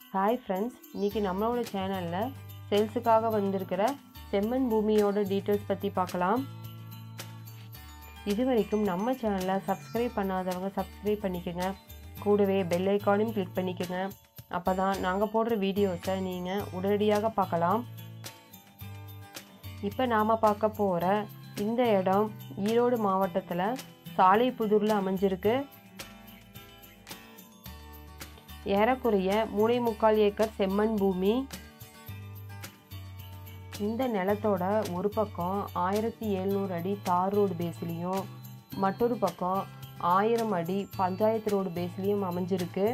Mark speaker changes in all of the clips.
Speaker 1: hi friends இன்றைக்கி நம்மளோட சேனலில் சேல்ஸுக்காக வந்திருக்கிற செம்மண் பூமியோட டீட்டெயில்ஸ் பற்றி பார்க்கலாம் இது வரைக்கும் நம்ம சேனலை சப்ஸ்கிரைப் பண்ணாதவங்க சப்ஸ்கிரைப் பண்ணிக்கோங்க கூடவே பெல் ஐக்கானையும் கிளிக் பண்ணிக்கோங்க அப்போ தான் நாங்கள் போடுற வீடியோஸை நீங்கள் உடனடியாக பார்க்கலாம் இப்போ நாம் பார்க்க போகிற இந்த இடம் ஈரோடு மாவட்டத்தில் சாலைப்புதூரில் அமைஞ்சிருக்கு ஏறக்குறைய மூணே முக்கால் ஏக்கர் செம்மண் பூமி இந்த நிலத்தோட ஒரு பக்கம் ஆயிரத்தி எழுநூறு அடி தார் ரோடு பேஸ்லேயும் மற்றொரு பக்கம் ஆயிரம் அடி பஞ்சாயத்து ரோடு பேஸ்லேயும் அமைஞ்சிருக்கு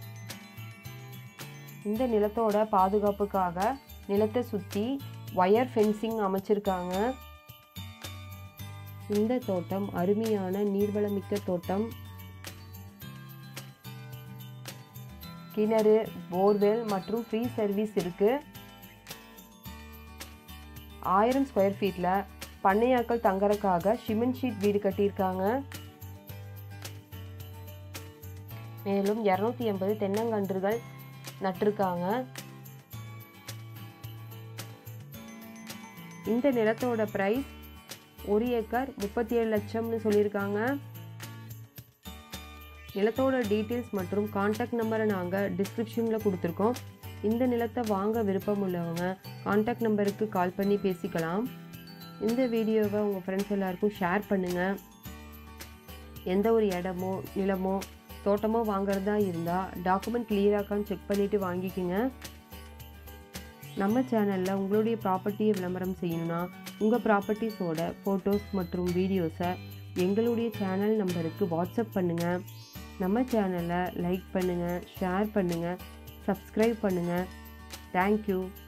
Speaker 1: இந்த நிலத்தோட பாதுகாப்புக்காக நிலத்தை சுற்றி ஒயர் ஃபென்சிங் அமைச்சிருக்காங்க இந்த தோட்டம் அருமையான நீர்வளமிக்க தோட்டம் கிணறு போர்வெல் மற்றும் ஃப்ரீ சர்வீஸ் இருக்கு ஆயிரம் ஸ்கொயர் ஃபீட்டில் பண்ணையாக்கள் தங்கறக்காக சிமெண்ட் ஷீட் வீடு கட்டியிருக்காங்க மேலும் இரநூத்தி எண்பது தென்னங்கன்றுகள் நட்டிருக்காங்க இந்த நிலத்தோட ப்ரைஸ் ஒரு ஏக்கர் முப்பத்தி ஏழு லட்சம்னு சொல்லியிருக்காங்க நிலத்தோட டீட்டெயில்ஸ் மற்றும் காண்டாக்ட் நம்பரை நாங்கள் டிஸ்கிரிப்ஷனில் கொடுத்துருக்கோம் இந்த நிலத்தை வாங்க விருப்பம் உள்ளவங்க காண்டாக்ட் நம்பருக்கு கால் பண்ணி பேசிக்கலாம் இந்த வீடியோவை உங்கள் ஃப்ரெண்ட்ஸ் எல்லாருக்கும் ஷேர் பண்ணுங்கள் எந்த ஒரு இடமோ நிலமோ தோட்டமோ வாங்குறதா இருந்தால் டாக்குமெண்ட் கிளியராக்கான்னு செக் பண்ணிவிட்டு வாங்கிக்கோங்க நம்ம சேனலில் உங்களுடைய ப்ராப்பர்ட்டியை விளம்பரம் செய்யணும்னா உங்கள் ப்ராப்பர்ட்டிஸோட ஃபோட்டோஸ் மற்றும் வீடியோஸை எங்களுடைய சேனல் நம்பருக்கு வாட்ஸ்அப் பண்ணுங்கள் நம்ம சேனலை லைக் பண்ணுங்கள் ஷேர் பண்ணுங்கள் சப்ஸ்கிரைப் பண்ணுங்கள் தேங்க்யூ